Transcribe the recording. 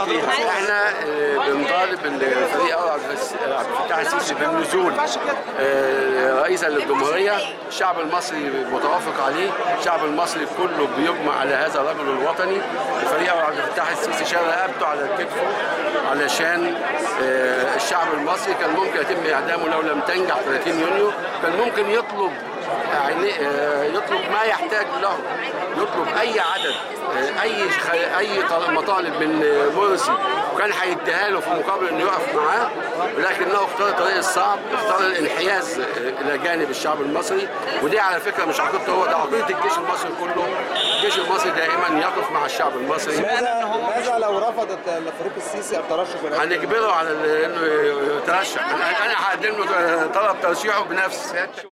فيها احنا آه، بنطالب الفريق اول عبد الس- عبد الفتاح السيسي بالنزول آه، رئيسا للجمهوريه الشعب المصري متوافق عليه الشعب المصري كله بيجمع على هذا الرجل الوطني الفريق اول عبد الفتاح السيسي شال رقبته على كتفه علشان آه، الشعب المصري كان ممكن يتم اعدامه لو لم تنجح 30 يونيو كان ممكن يطلب يعني آه، يطلب ما يحتاج له يطلب اي عدد آه، اي خ- اي طل- مطالب من آه، مرسي وكان هيديها له في مقابل انه يقف معاه ولكنه اختار الطريق الصعب اختار الانحياز آه، الى جانب الشعب المصري ودي على فكره مش عقيدته هو ده عقيده الجيش المصري كله الجيش المصري دائما يقف مع الشعب المصري ماذا ماذا لو رفضت الفريق السيسي الترشح برئاسة هنجبره على ال- انه يترشح انا أنا هقدم له طلب ترشيحه بنفسي